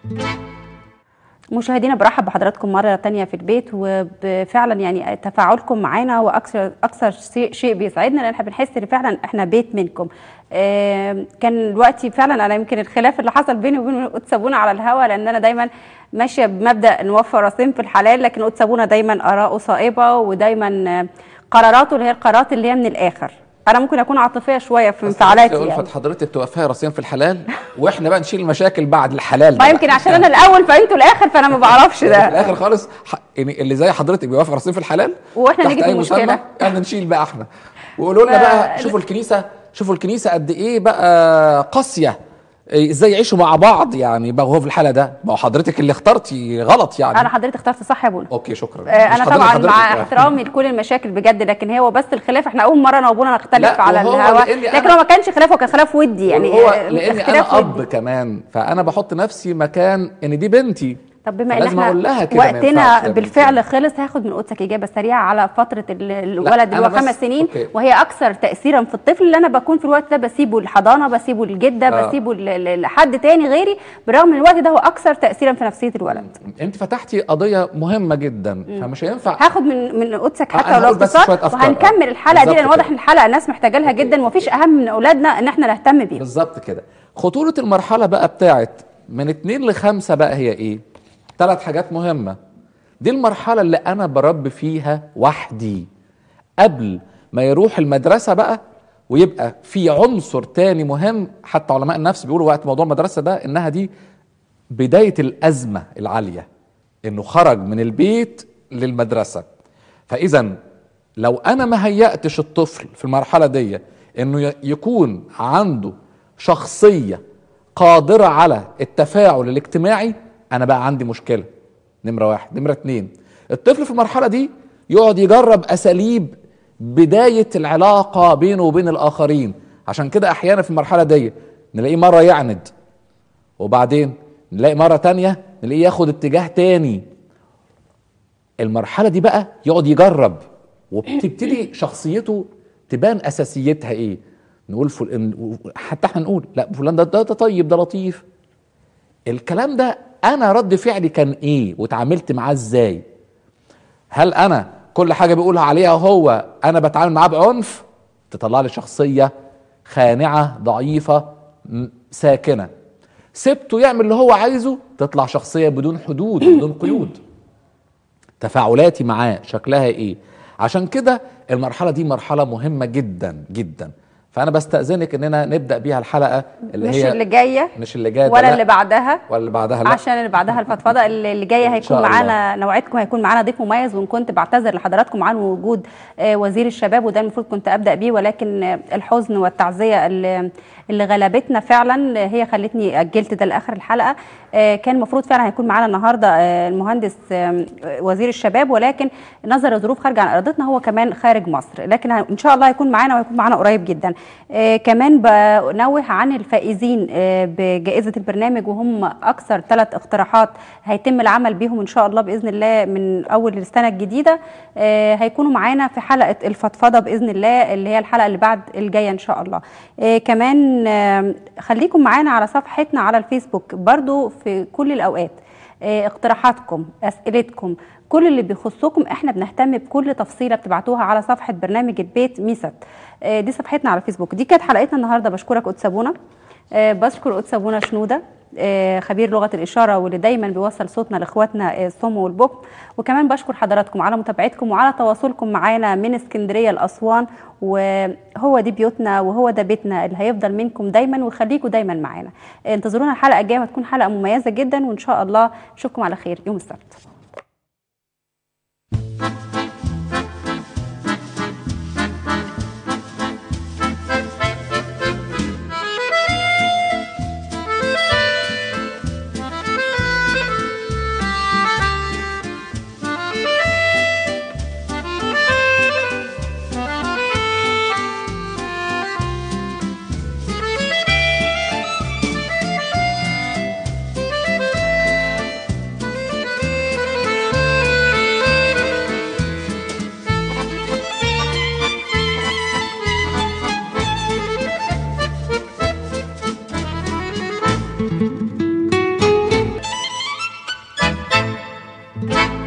مشاهدينا برحب بحضراتكم مرة تانية في البيت وفعلا يعني تفاعلكم معانا هو أكثر أكثر شيء شيء بيسعدنا لأن احنا بنحس إن فعلا احنا بيت منكم. آه، كان دلوقتي فعلا أنا يمكن الخلاف اللي حصل بيني وبين أتسابونا على الهوا لأن أنا دايما ماشية بمبدأ نوفر راسين في الحلال لكن أتسابونا دايما آراءه صائبة ودايما آه، قراراته اللي هي القرارات اللي هي من الآخر. أنا ممكن أكون عاطفية شوية في انفعالاتي يعني. يعني. حضرتك توفيها راسين في الحلال واحنا بقى نشيل المشاكل بعد الحلال ما يمكن عشان أنا الأول فأنتوا الآخر فأنا ما بعرفش في ده. الاخر خالص ح- يعني اللي زي حضرتك بيوافق راسين في الحلال وإحنا تحت نيجي في أي مسمى، المشكلة. احنا نشيل بقى احنا وقولوا لنا ف- بقى شوفوا الكنيسه شوفوا الكنيسه قد ايه بقى قاسيه إيه، ازاي يعيشوا مع بعض يعني بقى هو في الحاله ده ما هو حضرتك اللي اخترتي غلط يعني أنا حضرتك اخترت صح يا بونا. اوكي شكرا آه، مش انا حضرتك- طبعا حضرتك مع يعني. احترامي لكل المشاكل بجد لكن هو بس الخلاف احنا اول مره انا وابونا نختلف لا، على وهو الهوا لأني لكن أنا- هو ما كانش خلاف هو كان خلاف ودي يعني هو آه، لاني اختلاف انا اب ودي. كمان فانا بحط نفسي مكان ان دي بنتي طب بما ان فلازم احنا أقول لها كده ما ينفعش وقتنا يا بنتي. بالفعل خلص هاخد من قدسك اجابه سريعه على فتره ال- الولد اللي أنا هو بس- خمس سنين أوكي. وهي اكثر تاثيرا في الطفل اللي انا بكون في الوقت ده بسيبه الحضانه بسيبه الجده آه. بسيبه ل- ل- لحد تاني غيري برغم ان الوقت ده هو اكثر تاثيرا في نفسيه الولد انت فتحتي قضيه مهمه جدا فمش هينفع هاخد من من قدسك آه، حتى أنا لو هقول بس اختصار شوية أفكار. وهنكمل آه، الحلقه دي بالظبط لان واضح كده. ان الحلقه الناس محتاجه لها جدا ومفيش اهم من اولادنا ان احنا نهتم بيهم بالظبط كده خطوره المرحله بقى بتاعت من اتنين لخمسة بقى هي ايه ثلاث حاجات مهمه دي المرحله اللي انا بربي فيها وحدي قبل ما يروح المدرسه بقى ويبقى في عنصر تاني مهم حتى علماء النفس بيقولوا وقت موضوع المدرسه ده انها دي بدايه الازمه العاليه انه خرج من البيت للمدرسه فاذا لو انا ما هيأتش الطفل في المرحله دي انه ي- يكون عنده شخصيه قادره على التفاعل الاجتماعي انا بقى عندي مشكله نمره واحد نمره اتنين الطفل في المرحله دي يقعد يجرب اساليب بدايه العلاقه بينه وبين الاخرين عشان كده احيانا في المرحله دي نلاقيه مره يعند وبعدين نلاقي مرة تانية نلاقيه ياخد اتجاه تاني المرحلة دي بقى يقعد يجرب وبتبتدي شخصيته تبان أساسيتها إيه نقول فل... حتى احنا نقول لا فلان ده, ده, ده طيب ده لطيف الكلام ده أنا رد فعلي كان إيه وتعاملت معاه إزاي هل أنا كل حاجة بيقولها عليها هو أنا بتعامل معاه بعنف تطلع لي شخصية خانعة ضعيفة م- ساكنة سبته يعمل اللي هو عايزه تطلع شخصية بدون حدود بدون قيود تفاعلاتي معاه شكلها ايه عشان كده المرحلة دي مرحلة مهمة جدا جدا فأنا بستأذنك إننا نبدأ بيها الحلقة اللي مش هي اللي جايه مش اللي جايه ده ولا لا، اللي بعدها ولا اللي بعدها لا عشان اللي بعدها الفضفضه اللي اللي جايه إن شاء هيكون الله. معانا نوعدكم هيكون معانا ضيف مميز وان كنت بعتذر لحضراتكم عن وجود آه، وزير الشباب وده المفروض كنت ابدا بيه ولكن آه، الحزن والتعزيه اللي اللي غلبتنا فعلا آه، هي خلتني اجلت ده لاخر الحلقه آه، كان المفروض فعلا هيكون معانا النهارده آه، المهندس آه، وزير الشباب ولكن نظر الظروف خارجه عن ارادتنا هو كمان خارج مصر لكن ه- ان شاء الله هيكون معانا وهيكون معانا قريب جدا آه، كمان بنوه عن الفائزين آه، بجائزه البرنامج وهم اكثر ثلاث اقتراحات هيتم العمل بيهم ان شاء الله باذن الله من اول السنه الجديده آه، هيكونوا معانا في حلقه الفضفضه باذن الله اللي هي الحلقه اللي بعد الجايه ان شاء الله آه، كمان آه، خليكم معانا على صفحتنا على الفيسبوك برضو في كل الاوقات آه، اقتراحاتكم اسئلتكم كل اللي بيخصكم احنا بنهتم بكل تفصيله بتبعتوها على صفحه برنامج البيت ميست آه، دي صفحتنا على الفيسبوك دي كانت حلقتنا النهارده بشكرك قدس ابونا آه، بشكر قدس ابونا شنوده آه، خبير لغه الاشاره واللي دايما بيوصل صوتنا لاخواتنا آه، الصم والبكم وكمان بشكر حضراتكم على متابعتكم وعلى تواصلكم معانا من اسكندريه لاسوان وهو دي بيوتنا وهو ده بيتنا اللي هيفضل منكم دايما ويخليكم دايما معانا آه، انتظرونا الحلقه الجايه وتكون حلقه مميزه جدا وان شاء الله نشوفكم على خير يوم السبت شكرا